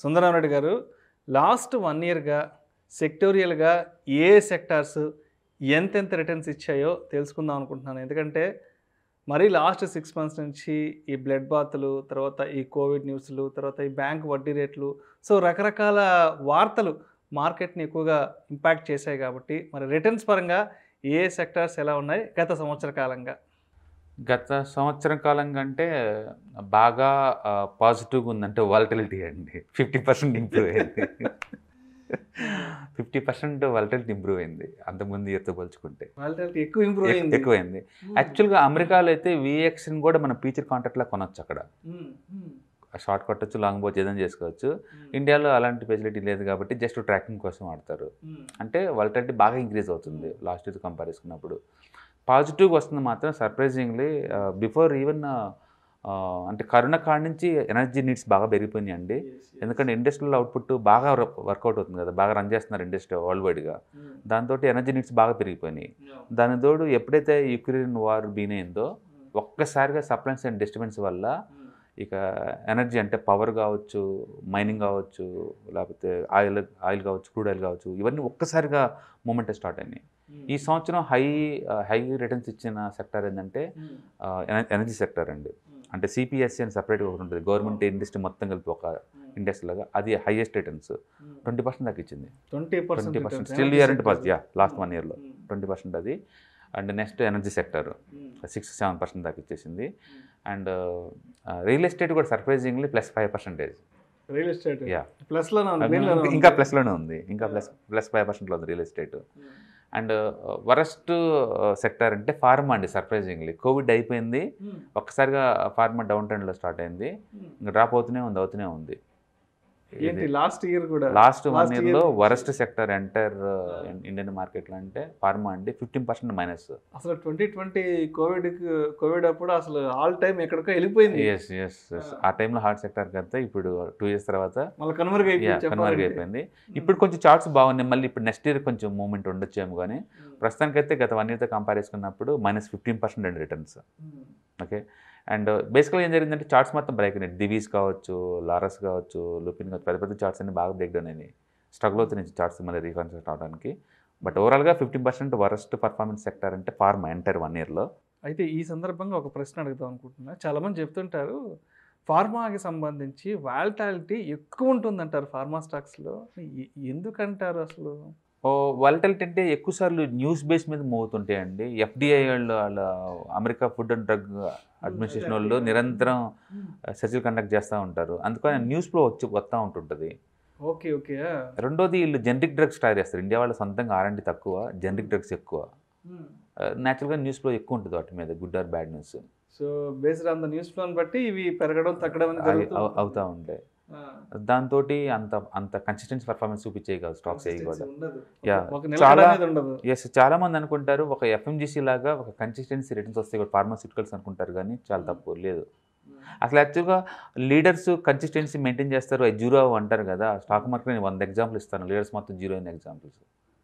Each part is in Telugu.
సుందరరామరెడ్డి గారు లాస్ట్ వన్ ఇయర్గా సెక్టోరియల్గా ఏ సెక్టార్స్ ఎంతెంత రిటర్న్స్ ఇచ్చాయో తెలుసుకుందాం అనుకుంటున్నాను ఎందుకంటే మరీ లాస్ట్ సిక్స్ మంత్స్ నుంచి ఈ బ్లడ్ బాత్లు తర్వాత ఈ కోవిడ్ న్యూస్లు తర్వాత ఈ బ్యాంక్ వడ్డీ రేట్లు సో రకరకాల వార్తలు మార్కెట్ని ఎక్కువగా ఇంపాక్ట్ చేశాయి కాబట్టి మరి రిటర్న్స్ పరంగా ఏ సెక్టార్స్ ఎలా ఉన్నాయి గత సంవత్సర కాలంగా గత సంవత్సరం కాలం కంటే బాగా పాజిటివ్గా ఉందంటే వాలటిలిటీ అండి ఫిఫ్టీ పర్సెంట్ ఇంప్రూవ్ అయింది ఫిఫ్టీ పర్సెంట్ వాలటిలిటీ ఇంప్రూవ్ అయింది అంతకుముందు ఇయర్తో పోల్చుకుంటే వాలటిలిటీ ఎక్కువ ఇంప్రూవ్ ఎక్- అయింది ఎక్కువైంది యాక్చువల్గా అమెరికాలో అయితే విఎక్స్ని కూడా మనం ఫీచర్ కాంట్రాక్ట్లా కొనొచ్చు అక్కడ ఉమ్, ఉమ్, షార్ట్ కొట్టచ్చు లాంగ్ బోచ్ ఏదైనా చేసుకోవచ్చు ఇండియాలో అలాంటి ఫెసిలిటీ లేదు కాబట్టి జస్ట్ ట్రాకింగ్ కోసం వాడతారు ఉమ్, అంటే వాలటిలిటీ బాగా ఇంక్రీజ్ అవుతుంది లాస్ట్ ఇయర్ కంపేర్ చేసుకున్నప్పుడు పాజిటివ్గా వస్తుంది మాత్రం సర్ప్రైజింగ్లీ బిఫోర్ ఈవెన్ అంటే కరోనా కాడ నుంచి ఎనర్జీ నీడ్స్ బాగా పెరిగిపోయినాయి అండి yes, yes. ఎందుకంటే ఇండస్ట్రియల్ అవుట్పుట్ బాగా వర్కౌట్ అవుతుంది కదా బాగా రన్ చేస్తున్నారు ఇండస్ట్రీ వరల్డ్ వైడ్గా ఉమ్, దాంతో ఎనర్జీ నీడ్స్ బాగా పెరిగిపోయినాయి yeah. దాని తోడు ఎప్పుడైతే యుక్రెయిన్ వార్ బీన్ అయిందో ఉమ్, ఒక్కసారిగా సప్లైన్స్ అండ్ డిస్టర్బెన్స్ వల్ల ఉమ్, ఇక ఎనర్జీ అంటే పవర్ కావచ్చు మైనింగ్ కావచ్చు లేకపోతే ఆయిల్ ఆయిల్ కావచ్చు క్రూడ్ ఆయిల్ కావచ్చు ఇవన్నీ ఒక్కసారిగా మూమెంట్ స్టార్ట్ అయినాయి ఉమ్, ఈ సంవత్సరం హై హై రిటర్న్స్ ఇచ్చిన సెక్టర్ ఏంటంటే ఉమ్, ఎనర్జీ సెక్టర్ అండి ఉమ్, అంటే సిపిఎస్సి అని సపరేట్గా ఒకటి ఉంటుంది గవర్నమెంట్ ఇండస్ట్రీ మొత్తం కలిపి ఒక ఉమ్, ఇండస్ట్రీ లాగా అది highest returns um. Twenty percent దాకా ఇచ్చింది 20% twenty percent returns. Still Energy year అంటే sector. Positive yeah last one ఇయర్లో ఉమ్, ట్వంటీ పర్సెంట్ అది and next energy sector um, six seven percent దాకా ఇచ్చేసింది ఉమ్. అండ్ రియల్ ఎస్టేట్ కూడా surprisingly plus five percentage real estate Yeah. Plus లోనే ఉంది green లోనే ఉంది. ఇంకా ప్లస్లోనే ఉంది ఇంకా ప్లస్ ప్లస్ ఫైవ్ పర్సెంట్లో ఉంది real estate um, and worst sector అంటే ఫార్మా అండి సర్ప్రైజింగ్లీ కోవిడ్ అయిపోయింది ఉమ్, ఒక్కసారిగా ఫార్మా డౌన్ ట్రెండ్లో స్టార్ట్ అయింది ఉమ్. ఇంకా డ్రాప్ అవుతూనే ఉంది అవుతూనే ఉంది ఏంటి లాస్ట్ ఇయర్ కూడా లాస్ట్ వన్ last ఇయర్లో year worst sector in the Indian మార్కెట్లో అంటే ఫార్మా అండి ఫిఫ్టీన్ పర్సెంట్ మైనస్ అసలు ట్వంటీ ట్వంటీ కోవిడ్ కోవిడ్ అప్పుడు అసలు ఆల్ టైం ఎక్కడికో వెళ్ళిపోయింది ఎస్ ఎస్ ఆ టైంలో హార్ట్ సెక్టర్ కదా ఇప్పుడు టూ ఇయర్స్ తర్వాత మళ్ళీ కనుమరుగు అయిపోయింది కన్వర్గ్ చెప్పాలంటే. అయిపోయింది ఇప్పుడు కొంచెం చార్ట్స్ బాగున్నాయి మళ్ళీ ఇప్పుడు నెక్స్ట్ ఇయర్ కొంచెం మూమెంట్ ఉండొచ్చేమో కానీ ఉమ్, ప్రస్తుతానికైతే గత వన్ ఇయర్తో కంపేర్ చేసుకున్నప్పుడు మైనస్ ఫిఫ్టీన్ పర్సెంట్ అండి రిటర్న్స్ ఉమ్, ఓకే అండ్ బేసికల్గా ఏం జరిగిందంటే చార్ట్స్ మొత్తం బ్రేక్ అయినాయి డివీస్ కావచ్చు లారస్ కావచ్చు లుపిన్ కావచ్చు పెద్ద పెద్ద చార్ట్స్ అన్ని బాగా బ్రేక్ డౌన్ అయినాయి స్ట్రగుల్ అవుతున్నాయి చార్ట్స్ మళ్ళీ రీకన్స్ట్రక్ట్ అవడానికి బట్ ఓవరాల్గా fifteen percent worst performance sector అంటే ఫార్మా ఎంటర్ వన్ ఇయర్లో అయితే ఈ సందర్భంగా ఒక ప్రశ్న అడుగుదాం అనుకుంటున్నా చాలా మంది చెప్తుంటారు ఫార్మాకి సంబంధించి వాల్టాలిటీ ఎక్కువ ఉంటుందంటారు ఫార్మా స్టాక్స్లో ఎ- ఎందుకంటారు అసలు ఓ వాలటిలిటీ అంటే ఎక్కువ సార్లు న్యూస్ బేస్ మీద మూవ్ అవుతుంటాయండి ఎఫ్డిఐ వాళ్ళు వాళ్ళ America food and drug administration వాళ్ళు నిరంతరం సెర్చ్లు కండక్ట్ చేస్తూ ఉంటారు అందుకని న్యూస్ ఫ్లో వచ్చి వస్తూ ఉంటుంటుంది ఓకే ఓకే రెండోది వీళ్ళు జనరిక్ డ్రగ్స్ తయారు చేస్తారు ఇండియా వాళ్ళ సొంతంగా ఆర్ఎండి తక్కువ జనరిక్ డ్రగ్స్ ఎక్కువ న్యాచురల్గా న్యూస్ ఫ్లో ఎక్కువ ఉంటుంది వాటి మీద good or bad news so based on the news ఫ్లోని బట్టి ఇవి పెరగడం తగ్గడం అనేది జరుగుతూ ఉంటుంది. అవుతూ ఉంటాయి ఆ, దాంతో అంత అంత కన్సిస్టెన్సీ పర్ఫార్మెన్స్ చూపించే కాదు స్టాక్స్ అయ్యి కూడా consistency ఉండదు. Yeah. ఒక నిలకడ చాలా- అనేది ఉండదు ఎస్ చాలా మంది అనుకుంటారు ఒక ఎఫ్ఎంజీసీ లాగా ఒక కన్సిస్టెన్సీ రిటర్న్స్ వస్తాయి కూడా ఫార్మాస్యూటికల్స్ అనుకుంటారు కానీ చాలా తప్పు లేదు అసలు యాక్చువల్గా లీడర్స్ కన్సిస్టెన్సీ మెయింటైన్ చేస్తారు అవి జీరో అంటారు కదా స్టాక్ మార్కెట్ నేను వంద ఎగ్జాంపుల్ ఇస్తాను లీడర్స్ మొత్తం జీరో అయిన ఎగ్జాంపుల్స్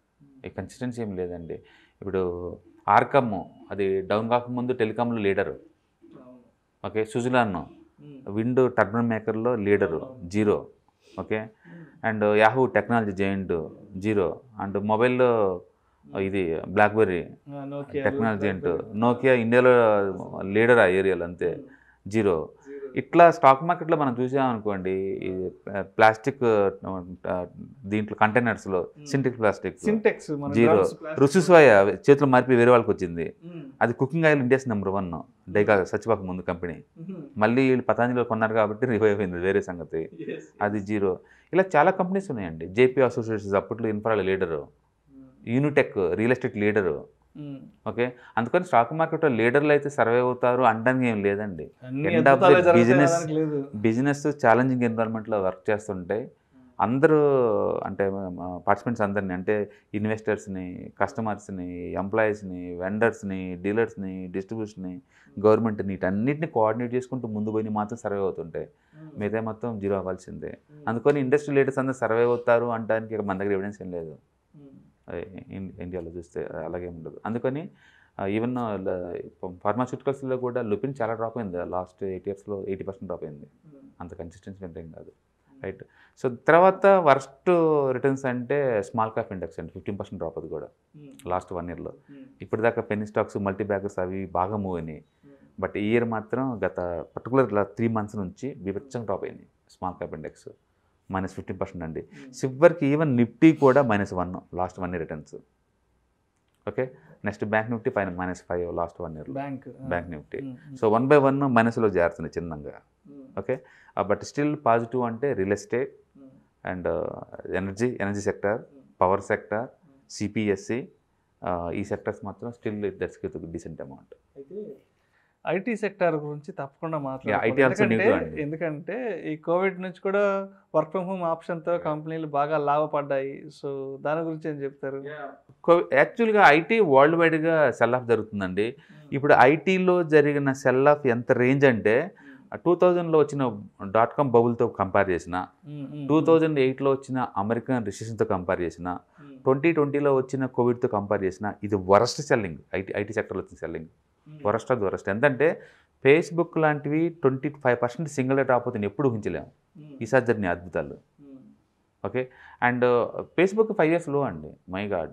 ఈ కన్సిస్టెన్సీ ఏం లేదండి ఇప్పుడు ఆర్కమ్ అది డౌన్ కాకముందు టెలికామ్లో లీడరు అవును. Okay Suzlon um. Wind turbine మేకర్లో leader zero okay and Yahoo technology giant zero and మొబైల్లో ఇది బ్లాక్బెర్రీ ఆ, Nokia, టెక్నాలజీ అంటూ BlackBerry. నోకియా ఇండియాలో లీడర్ ఆ ఏరియాలో అంతే జీరో Zero. ఇట్లా స్టాక్ మార్కెట్లో మనం చూసామనుకోండి ఈ ప్లాస్టిక్ దీంట్లో కంటైనర్స్లో సింటెక్ ప్లాస్టిక్ సింటెక్స్ మన జీరో drums, plastic. రుసుస్వాయ చేతులు మారిపోయి వేరే వాళ్ళకి వచ్చింది ఉమ్. అది cooking oil India's number one డైకా సచివాక ముందు కంపెనీ ఉమ్. మళ్ళీ వీళ్ళు పతాంజలిలో కొన్నారు కాబట్టి రివైవ్ అయింది వేరే సంగతి Yes, yes. అది జీరో ఇలా చాలా కంపెనీస్ ఉన్నాయండి జేపీ అసోసియేషన్స్ అప్పట్లో ఇన్ఫ్రాల leader um. Unitech real estate leader um. Okay అందుకని స్టాక్ మార్కెట్లో లీడర్లు అయితే సర్వే అవుతారు అనడానికి ఏం లేదండి అన్ని End of the అద్భుతాలే జరుగుతాయి business- అనడానికి లేదు బిజినెస్ ఛాలెంజింగ్ ఎన్విరాన్మెంట్లో వర్క్ చేస్తుంటే అందరూ అంటే పార్టిసిపెంట్స్ అందరినీ అంటే ఇన్వెస్టర్స్ని కస్టమర్స్ని ఎంప్లాయీస్ని వెండర్స్ని డీలర్స్ని డిస్ట్రిబ్యూషన్ని గవర్నమెంట్ని వీటన్నిటిని కోఆర్డినేట్ చేసుకుంటూ ముందు పోయి మాత్రం సర్వే అవుతుంటాయి ఉమ్. మిగతా మొత్తం జీరో అవ్వాల్సిందే ఉమ్. అందుకని ఇండస్ట్రీ లీడర్స్ అందరూ సర్వే అవుతారు అనడానికి ఇక మన దగ్గర ఎవిడెన్స్ ఏం లేదు ఉమ్. అది ఇన్- ఇండియాలో చూస్తే అలాగే ఉండదు అందుకని ఈవెన్ ఫార్మాస్యూటికల్స్లో కూడా లుపిన్ చాలా డ్రాప్ అయింది లాస్ట్ ఎయిట్ ఇయర్స్లో ఎయిటీ పర్సెంట్ డ్రాప్ అయింది ఉమ్. అంత కన్సిస్టెన్సీ మెయింటైన్ కాదు రైట్ సో తర్వాత వర్స్ట్ రిటర్న్స్ అంటే స్మాల్ క్యాప్ ఇండెక్స్ అండి ఫిఫ్టీన్ పర్సెంట్ డ్రాప్ అది కూడా లాస్ట్ వన్ ఇయర్లో ఇప్పటిదాకా పెన్నీ స్టాక్స్ మల్టీ బ్యాగర్స్ అవి బాగా మూవ్ అయినాయి బట్ ఈ ఇయర్ మాత్రం గత పర్టికులర్ త్రీ మంత్స్ నుంచి బీభత్సంగా డ్రాప్ అయింది small cap index minus fifteen percent అండి సిల్వర్కి ఈవెన్ నిఫ్టీ కూడా minus one last one year returns okay next bank Nifty పైన మైనస్ ఫైవ్ లాస్ట్ వన్ ఇయర్లో bank bank Nifty so one by one మైనస్లో చేరుతుంది చిన్నగా ఓకే బట్ స్టిల్ పాజిటివ్ అంటే real estate and energy energy sector power sector CPSC ఈ సెక్టర్స్ మాత్రం still that's decent amount IT sector గురించి తప్పకుండా Yeah, IT also మాట్లాడాలి need to అండి. ఎందుకంటే ఈ కోవిడ్ నుంచి కూడా వర్క్ ఫ్రమ్ హోమ్ ఆప్షన్తో కంపెనీలు బాగా లాభపడ్డాయి సో దాని గురించి ఏం చెప్తారు యాక్చువల్గా ఐటీ వరల్డ్ వైడ్గా సెల్ ఆఫ్ జరుగుతుందండి ఇప్పుడు ఐటీలో జరిగిన సెల్ ఆఫ్ ఎంత రేంజ్ అంటే టూ థౌజండ్లో వచ్చిన డాట్ కామ్ బబుల్తో కంపేర్ చేసిన టూ థౌజండ్ ఎయిట్లో వచ్చిన అమెరికన్ రిసెషన్తో కంపేర్ చేసిన ట్వంటీ ట్వంటీలో వచ్చిన కోవిడ్తో కంపేర్ చేసిన ఇది వరస్ట్ సెల్లింగ్ ఐటీ ఐటీ సెక్టర్లో వచ్చిన సెల్లింగ్ వరస్ట్ అది వరస్ట్ ఎంతంటే ఫేస్బుక్ లాంటివి twenty five percent single drop అవుతుంది ఎప్పుడు ఊహించలేము ఈసారి జరిగిన అద్భుతాలు okay and Facebook five years లో అండి మై గాడ్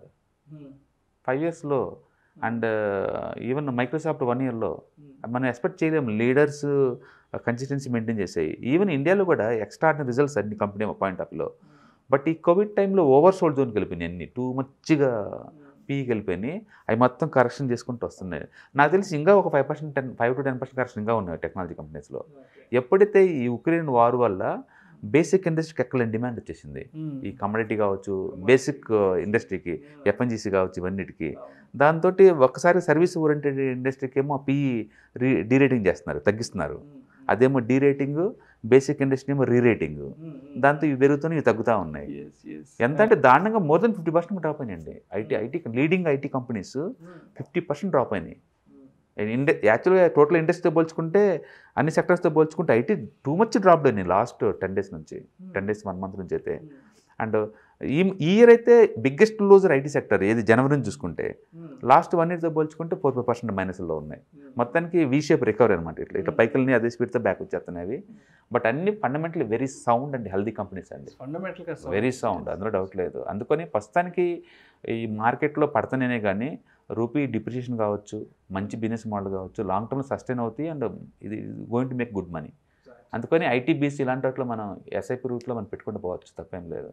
ఫైవ్ ఇయర్స్లో అండ్ ఈవెన్ మైక్రోసాఫ్ట్ వన్ ఇయర్లో మనం ఎక్స్పెక్ట్ చేయలేము లీడర్స్ కన్సిస్టెన్సీ మెయింటైన్ చేసాయి ఈవెన్ ఇండియాలో కూడా ఎక్స్ట్రాడినరీ రిజల్ట్స్ అన్ని కంపెనీ పాయింట్ ఆఫ్ లో బట్ ఈ కోవిడ్ టైంలో ఓవర్ సోల్డ్ జోన్కి వెళ్ళిపోయినాయి అన్ని టూ మచ్గా పీకి వెళ్ళిపోయినాయి అవి మొత్తం కరెక్షన్ చేసుకుంటూ వస్తున్నాయి నాకు తెలిసి ఇంకా ఒక five percent ten five to ten percent correction ఇంకా ఉన్నాయి టెక్నాలజీ కంపెనీస్లో ఎప్పుడైతే ఈ ఉక్రెయిన్ వార్ వల్ల బేసిక్ ఇండస్ట్రీకి ఎక్కలేని డిమాండ్ వచ్చేసింది ఈ కమోడిటీ కావచ్చు బేసిక్ ఇండస్ట్రీకి ఎఫ్ఎన్జీసీ కావచ్చు ఇవన్నిటికి దాంతో ఒక్కసారి సర్వీస్ ఓరియంటెడ్ ఇండస్ట్రీకి ఏమో పీఈ రీ డీరేటింగ్ చేస్తున్నారు తగ్గిస్తున్నారు అదేమో డీరేటింగ్ బేసిక్ ఇండస్ట్రీ ఏమో రీరేటింగ్ దాంతో ఇవి పెరుగుతున్నాయి ఇవి తగ్గుతూ ఉన్నాయి ఎంత అంటే దారుణంగా more than fifty percent drop అయినాయండి IT IT leading IT companies fifty percent drop అయినాయి ఇండ యాక్చువల్గా టోటల్ ఇండస్ట్రీతో పోల్చుకుంటే అన్ని సెక్టర్స్తో పోల్చుకుంటే ఐటీ టూ మచ్ డ్రాప్ అయినాయి లాస్ట్ టెన్ డేస్ నుంచి టెన్ డేస్ వన్ మంత్ నుంచి అయితే అండ్ ఈ ఈ ఇయర్ అయితే బిగ్గెస్ట్ లూజర్ ఐటీ సెక్టర్ ఏది జనవరి నుంచి చూసుకుంటే లాస్ట్ వన్ ఇయర్తో పోల్చుకుంటే ఫోర్ ఫైవ్ పర్సెంట్ మైనస్లో ఉన్నాయి మొత్తానికి వీ షేప్ రికవరీ అనమాట ఇట్లా ఇట్లా పైకల్ని అదే స్పీడ్తో బ్యాక్ వచ్చేస్తున్నాయి అవి బట్ అన్ని fundamentally very sound and healthy companies అండి ఫండమెంటల్గా వెరీ సౌండ్ అందులో డౌట్ లేదు అందుకని ప్రస్తుతానికి ఈ మార్కెట్లో పడుతున్నానే కానీ రూపీ డిప్రిషియేషన్ కావచ్చు మంచి బిజినెస్ మోడల్ కావచ్చు లాంగ్ టర్మ్ సస్టైన్ అవుతాయి అండ్ ఇది going to make good money అందుకని ఐటీ బీసీ ఇలాంటి వాటిలో మనం ఎస్ఐపి రూట్లో మనం పెట్టుకుంటూ పోవచ్చు తప్పేం లేదు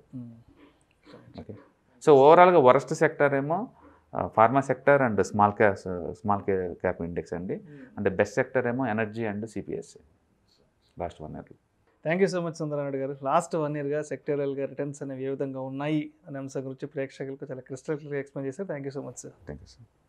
ఓకే సో ఓవరాల్గా వరస్ట్ సెక్టర్ ఏమో pharma sector and small cap small cap index అండి అండ్ బెస్ట్ సెక్టర్ ఏమో energy and CPS last one ఇయర్లో thank you so much Sundaranaidu గారు లాస్ట్ వన్ ఇయర్గా సెక్టోరియల్గా రిటర్న్స్ అనేవి ఏ విధంగా ఉన్నాయి అనే అంశం గురించి ప్రేక్షకులకు చాలా క్రిస్టల్ క్లియర్ ఎక్స్ప్లెయిన్ చేశారు thank you so much sir thank you sir